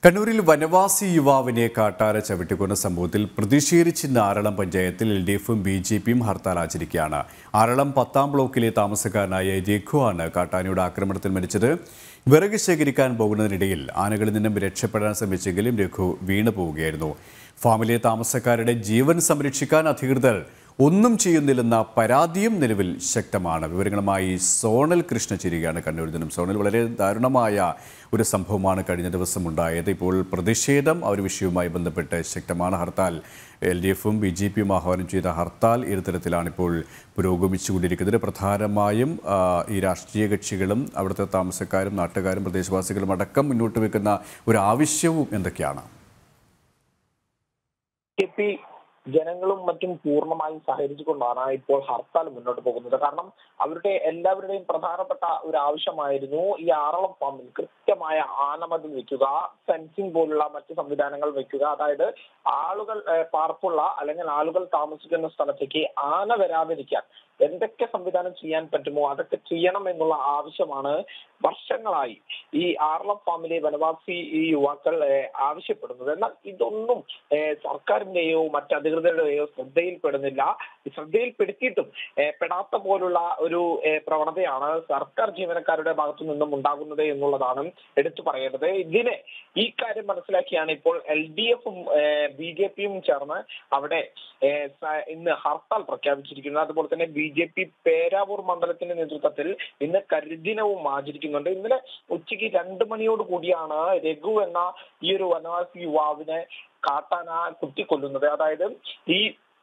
കണ്ണൂരിൽ വനവാസി യുവാവിനെ കാട്ടാര ചവിട്ടിക്കൊന്ന സംഭവത്തിൽ പ്രതിഷേധിച്ച് ആറളം പഞ്ചായത്തിൽ എൽ ഡി എഫും ബി ജെ പിയും ഹർത്താൽ ആചരിക്കുകയാണ് ആറളം പത്താം ബ്ലോക്കിലെ താമസക്കാരനായ രഘുവാണ് കാട്ടാനയുടെ ആക്രമണത്തിൽ മരിച്ചത് വിറക് ശേഖരിക്കാൻ പോകുന്നതിനിടയിൽ ആനകളിൽ നിന്നും രക്ഷപ്പെടാൻ ശ്രമിച്ചെങ്കിലും രഘു വീണു പോവുകയായിരുന്നു ഫാമിലെ താമസക്കാരുടെ ജീവൻ സംരക്ഷിക്കാൻ അധികൃതർ ഒന്നും ചെയ്യുന്നില്ലെന്ന പരാതിയും നിലവിൽ ശക്തമാണ് വിവരങ്ങളുമായി സോണൽ കൃഷ്ണ ചേരുകയാണ് കണ്ണൂരിൽ നിന്നും സോണൽ വളരെ ദാരുണമായ ഒരു സംഭവമാണ് കഴിഞ്ഞ ദിവസം ഉണ്ടായത് ഇപ്പോൾ പ്രതിഷേധം ആ ഒരു വിഷയവുമായി ബന്ധപ്പെട്ട് ശക്തമാണ് ഹർത്താൽ എൽ ഡി എഫും ബി ജെ പിയും ആഹ്വാനം ചെയ്ത ഹർത്താൽ ഇത്തരത്തിലാണ് ഇപ്പോൾ പുരോഗമിച്ചുകൊണ്ടിരിക്കുന്നത് പ്രധാനമായും ആ, ഈ രാഷ്ട്രീയ കക്ഷികളും അവിടുത്തെ താമസക്കാരും നാട്ടുകാരും പ്രദേശവാസികളും അടക്കം മുന്നോട്ട് വെക്കുന്ന ഒരു ആവശ്യവും എന്തൊക്കെയാണ് കെ പി ജനങ്ങളും മറ്റും പൂർണ്ണമായും സഹകരിച്ചുകൊണ്ടാണ് ഇപ്പോൾ ഹർത്താൽ മുന്നോട്ട് പോകുന്നത് കാരണം അവരുടെ എല്ലാവരുടെയും പ്രധാനപ്പെട്ട ഒരു ആവശ്യമായിരുന്നു ഈ ആറളം ഫാമിൽ കൃത്യമായ ആനമതിൽ വെക്കുക ഫെൻസിംഗ് പോലുള്ള മറ്റ് സംവിധാനങ്ങൾ വെക്കുക അതായത് ആളുകൾ ഏഹ്, പാർപ്പുള്ള അല്ലെങ്കിൽ ആളുകൾ താമസിക്കുന്ന സ്ഥലത്തേക്ക് ആന വരാതിരിക്കാൻ എന്തൊക്കെ സംവിധാനം ചെയ്യാൻ പറ്റുമോ അതൊക്കെ ചെയ്യണം എന്നുള്ള ആവശ്യമാണ് വർഷങ്ങളായി ഈ ആർളം ഫാമിലെ വനവാസി ഈ യുവാക്കൾ ഏഹ്, ആവശ്യപ്പെടുന്നത് എന്നാൽ ഇതൊന്നും ഏഹ്, സർക്കാരിന്റെയോ മറ്റ് അധികൃതരുടെയോ ശ്രദ്ധയിൽപ്പെടുന്നില്ല ശ്രദ്ധയിൽപ്പെടുത്തിയിട്ടും ഏഹ്, പെടാത്ത പോലുള്ള ഒരു ഏഹ്, പ്രവണതയാണ് സർക്കാർ ജീവനക്കാരുടെ ഭാഗത്തു നിന്നും ഉണ്ടാകുന്നത് എന്നുള്ളതാണ് എടുത്തു പറയേണ്ടത് ഇതിനെ ഈ കാര്യം മനസ്സിലാക്കിയാണ് ഇപ്പോൾ എൽ ഡി എഫും ബി ജെ പിയും ചേർന്ന് അവിടെ ഏഹ്, സ- ഇന്ന് ഹർത്താൽ പ്രഖ്യാപിച്ചിരിക്കുന്നത് അതുപോലെ തന്നെ ബി ജെ പി പേരാവൂർ മണ്ഡലത്തിന്റെ നേതൃത്വത്തിൽ ഇന്ന് കരിദിനവും ആചരിക്കുന്നുണ്ട് ഇന്നലെ ഉച്ചയ്ക്ക് രണ്ട് മണിയോട് കൂടിയാണ് രഘു എന്ന ഈ ഒരു വനവാസി യുവാവിനെ കാട്ടാന കുത്തിക്കൊല്ലുന്നത് അതായത് ഈ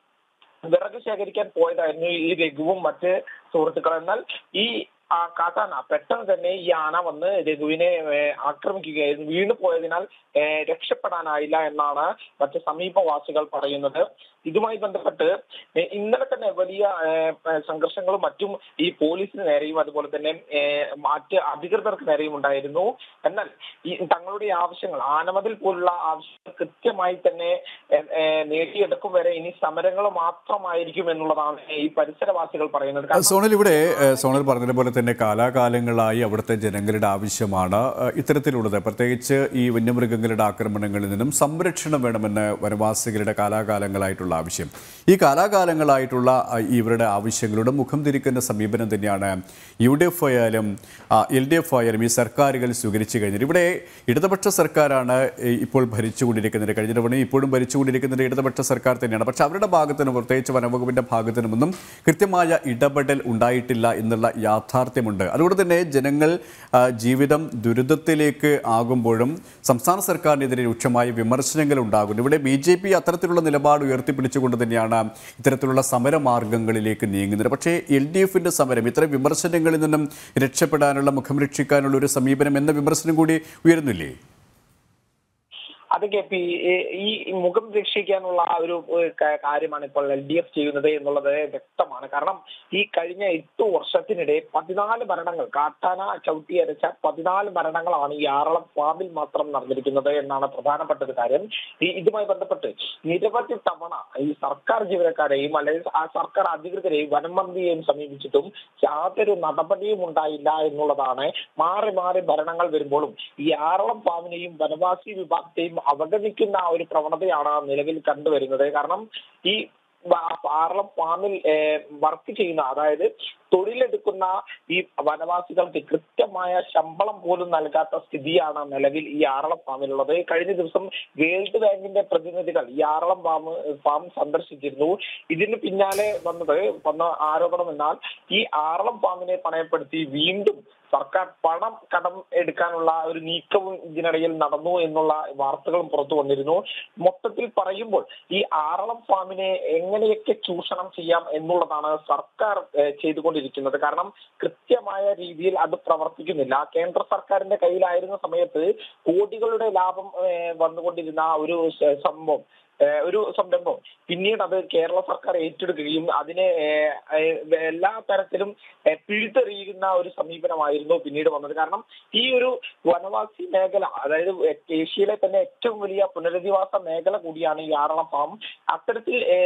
വിറക് ശേഖരിക്കാൻ പോയതായിരുന്നു ഈ രഘുവും മറ്റ് സുഹൃത്തുക്കളും എന്നാൽ ഈ ആ കാട്ടാന പെട്ടെന്ന് തന്നെ ഈ ആന വന്ന് രഘുവിനെ ഏഹ്, ആക്രമിക്കുകയായിരുന്നു വീണു പോയതിനാൽ ഏഹ്, രക്ഷപ്പെടാനായില്ല എന്നാണ് മറ്റ് സമീപവാസികൾ പറയുന്നത് ഇതുമായി ബന്ധപ്പെട്ട് ഏഹ്, ഇന്നലെ തന്നെ വലിയ ഏഹ്, സംഘർഷങ്ങളും മറ്റും ഈ പോലീസിന് നേരെയും അതുപോലെ തന്നെ ഏഹ്, മറ്റ് അധികൃതർക്ക് നേരെയും ഉണ്ടായിരുന്നു എന്നാൽ ഈ തങ്ങളുടെ ആവശ്യങ്ങൾ ആനമതിൽ പോലുള്ള ആവശ്യങ്ങൾ കൃത്യമായി തന്നെ ഏഹ്, ഏഹ്, നേടിയെടുക്കും വരെ ഇനി സമരങ്ങൾ മാത്രമായിരിക്കും എന്നുള്ളതാണ് ഈ പരിസരവാസികൾ പറയുന്നത് കാരണം സോണൽ ഇവിടെ ഏഹ്, സോണൽ പറഞ്ഞതുപോലെ തന്നെ കാലാകാലങ്ങളായി അവിടുത്തെ ജനങ്ങളുടെ ആവശ്യമാണ് ഏഹ്, ഇത്തരത്തിലുള്ളത് പ്രത്യേകിച്ച് ഈ വന്യമൃഗങ്ങളുടെ ആക്രമണങ്ങളിൽ നിന്നും സംരക്ഷണം വേണമെന്ന് വനവാസികളുടെ കാലാകാലങ്ങളായിട്ടുള്ള ആവശ്യം ഈ കാലാകാലങ്ങളായിട്ടുള്ള അഹ്, ഇവരുടെ ആവശ്യങ്ങളുടെ മുഖം തിരിക്കുന്ന സമീപനം തന്നെയാണ് യു ഡി എഫ് ആയാലും എൽ ഡി എഫ് ആയാലും ഈ സർക്കാരുകൾ സ്വീകരിച്ചു കഴിഞ്ഞത് ഇവിടെ ഇടതുപക്ഷ സർക്കാരാണ് ഈ ഇപ്പോൾ ഭരിച്ചുകൊണ്ടിരിക്കുന്നത് കഴിഞ്ഞ തവണ ഇപ്പോഴും ഭരിച്ചുകൊണ്ടിരിക്കുന്നത് ഇടതുപക്ഷ സർക്കാർ തന്നെയാണ് പക്ഷെ അവരുടെ ഭാഗത്തുനിന്ന് പ്രത്യേകിച്ച് വനവകുപ്പിന്റെ ഭാഗത്തു നിന്നൊന്നും കൃത്യമായ ഇടപെടൽ ഉണ്ടായിട്ടില്ല എന്നുള്ള യാഥാർത്ഥ്യമുണ്ട് അതുകൊണ്ട് തന്നെ ജനങ്ങൾ ആ, ജീവിതം ദുരിതത്തിലേക്ക് ആകുമ്പോഴും സംസ്ഥാന സർക്കാരിനെതിരെ രൂക്ഷമായ വിമർശനങ്ങൾ ഉണ്ടാകുന്നു ഇവിടെ ബി ജെ പി അത്തരത്തിലുള്ള നിലപാട് ഉയർത്തിപ്പിടിച്ചുകൊണ്ട് തന്നെയാണ് ഇത്തരത്തിലുള്ള സമരമാർഗങ്ങളിലേക്ക് നീങ്ങുന്നത് പക്ഷേ എൽ ഡി എഫിന്റെ സമരം ഇത്തരം വിമർശനങ്ങളിൽ നിന്നും രക്ഷപ്പെടാനുള്ള മുഖം രക്ഷിക്കാനുള്ള ഒരു സമീപനം എന്ന വിമർശനം കൂടി ഉയരുന്നില്ലേ അത് കെ പി ഈ മുഖം രക്ഷിക്കാനുള്ള ആ ഒരു ഏഹ്, ക- കാര്യമാണ് ഇപ്പോൾ എൽ ഡി എഫ് ചെയ്യുന്നത് എന്നുള്ളത് വ്യക്തമാണ് കാരണം ഈ കഴിഞ്ഞ എട്ട് വർഷത്തിനിടെ പതിനാല് മരണങ്ങൾ കാട്ടാന ചവിട്ടി അരച്ച പതിനാല് മരണങ്ങളാണ് ഈ ആറളം ഫാമിൽ മാത്രം നടന്നിരിക്കുന്നത് എന്നാണ് പ്രധാനപ്പെട്ട ഒരു കാര്യം ഈ ഇതുമായി ബന്ധപ്പെട്ട് നിരവധി തവണ ഈ സർക്കാർ ജീവനക്കാരെയും അല്ലെങ്കിൽ ആ സർക്കാർ അധികൃതരെയും വനം മന്ത്രിയെയും സമീപിച്ചിട്ടും യാതൊരു നടപടിയും ഉണ്ടായില്ല എന്നുള്ളതാണ് മാറി മാറി ഭരണങ്ങൾ വരുമ്പോഴും ഈ ആറളം ഫാമിനെയും വനവാസി വിഭാഗത്തെയും അവഗണിക്കുന്ന ആ ഒരു പ്രവണതയാണ് നിലവിൽ കണ്ടുവരുന്നത് കാരണം ഈ വ- ആറളം ഫാമിൽ വർക്ക് ചെയ്യുന്ന അതായത് തൊഴിലെടുക്കുന്ന ഈ വനവാസികൾക്ക് കൃത്യമായ ശമ്പളം പോലും നൽകാത്ത സ്ഥിതിയാണ് നിലവിൽ ഈ ആറളം ഫാമിലുള്ളത് കഴിഞ്ഞ ദിവസം വേൾഡ് ബാങ്കിന്റെ പ്രതിനിധികൾ ഈ ആറളം ഫാം ഫാം സന്ദർശിച്ചിരുന്നു ഇതിന് പിന്നാലെ വന്നത് വന്ന ആരോപണം എന്നാൽ ഈ ആറളം ഫാമിനെ പണയപ്പെടുത്തി വീണ്ടും സർക്കാർ പണം കടം എടുക്കാനുള്ള ഒരു നീക്കവും ഇതിനിടയിൽ നടന്നു എന്നുള്ള വാർത്തകളും പുറത്തു വന്നിരുന്നു മൊത്തത്തിൽ പറയുമ്പോൾ ഈ ആറളം ഫാമിനെ എങ്ങനെയൊക്കെ ചൂഷണം ചെയ്യാം എന്നുള്ളതാണ് സർക്കാർ ഏഹ്, ചെയ്തുകൊണ്ടിരിക്കുന്നത് കാരണം കൃത്യമായ രീതിയിൽ അത് പ്രവർത്തിക്കുന്നില്ല കേന്ദ്ര സർക്കാരിന്റെ കയ്യിലായിരുന്ന സമയത്ത് കോടികളുടെ ലാഭം ഏഹ്, വന്നുകൊണ്ടിരുന്ന ഒരു സ- സംഭവം ഏഹ് ഒരു സംരംഭം പിന്നീട് അത് കേരള സർക്കാർ ഏറ്റെടുക്കുകയും അതിനെ ഏഹ്, ഏഹ്, എല്ലാ തരത്തിലും ഏഹ്, പിഴുതെറിയുന്ന ഒരു സമീപനമായിരുന്നു പിന്നീട് വന്നത് കാരണം ഈ ഒരു വനവാസി മേഖല അതായത് ഏഷ്യയിലെ തന്നെ ഏറ്റവും വലിയ പുനരധിവാസ മേഖല കൂടിയാണ് ഈ ആറളം ഫാം അത്തരത്തിൽ ഏഹ്,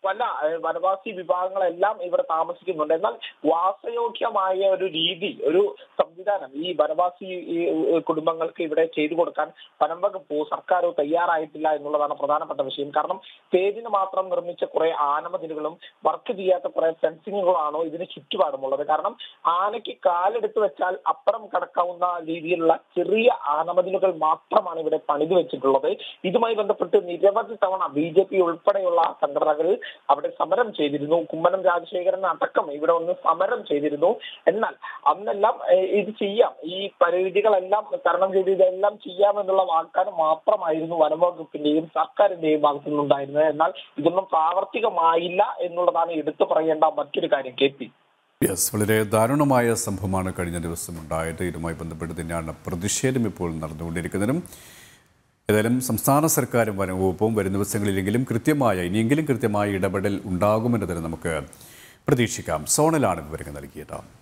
പല ഏഹ്, വനവാസി വിഭാഗങ്ങളെല്ലാം ഇവിടെ താമസിക്കുന്നുണ്ട് എന്നാൽ വാസയോഗ്യമായ ഒരു രീതി ഒരു സംവിധാനം ഈ വനവാസി ഈ, ഏഹ്, കുടുംബങ്ങൾക്ക് ഇവിടെ ചെയ്തു കൊടുക്കാൻ വനം വകുപ്പോ സർക്കാരോ തയ്യാറായിട്ടില്ല എന്നുള്ളതാണ് പ്രധാനപ്പെട്ട വിഷയം കാരണം പേരിന് മാത്രം നിർമ്മിച്ച കുറെ ആനമതിലുകളും വർക്ക് ചെയ്യാത്ത കുറെ ഫെൻസിങ്ങുകളാണോ ഇതിന് ചുറ്റുപാടുമുള്ളത് കാരണം ആനയ്ക്ക് കാലെടുത്ത് വെച്ചാൽ അപ്പുറം കടക്കാവുന്ന രീതിയിലുള്ള ചെറിയ ആനമതിലുകൾ മാത്രമാണ് ഇവിടെ പണിതു വെച്ചിട്ടുള്ളത് ഇതുമായി ബന്ധപ്പെട്ട് നിരവധി തവണ ബി ജെ പി ഉൾപ്പെടെയുള്ള സംഘടനകൾ അവിടെ സമരം ചെയ്തിരുന്നു കുമ്മനം രാജശേഖരൻ അടക്കം ഇവിടെ ഒന്ന് സമരം ചെയ്തിരുന്നു എന്നാൽ അന്നെല്ലാം ഏഹ്, ഇത് ചെയ്യാം ഈ പരിമിതികളെല്ലാം തരണം ചെയ്ത് ഇതെല്ലാം ചെയ്യാമെന്നുള്ള വാഗ്ദാനം മാത്രമായിരുന്നു വനംവകുപ്പിന്റെയും സർക്കാരിന്റെയും ഭാഗത്തു നിന്നുണ്ടായിരുന്നത് എന്നാൽ ഇതൊന്നും പ്രാവർത്തികമായില്ല എന്നുള്ളതാണ് എടുത്തു പറയേണ്ട മറ്റൊരു കാര്യം കെ പി യെസ് വളരെ ദാരുണമായ സംഭവമാണ് കഴിഞ്ഞ ദിവസം ഉണ്ടായത് ഇതുമായി ബന്ധപ്പെട്ട് തന്നെയാണ് പ്രതിഷേധം ഇപ്പോൾ നടന്നുകൊണ്ടിരിക്കുന്നതും ഏതായാലും സംസ്ഥാന സർക്കാരും വനംവകുപ്പും വരും ദിവസങ്ങളിലെങ്കിലും കൃത്യമായ ഇനിയെങ്കിലും കൃത്യമായ ഇടപെടൽ ഉണ്ടാകുമെന്ന് തന്നെ നമുക്ക് പ്രതീക്ഷിക്കാം സോണലാണ് വിവരങ്ങൾ നൽകിയത്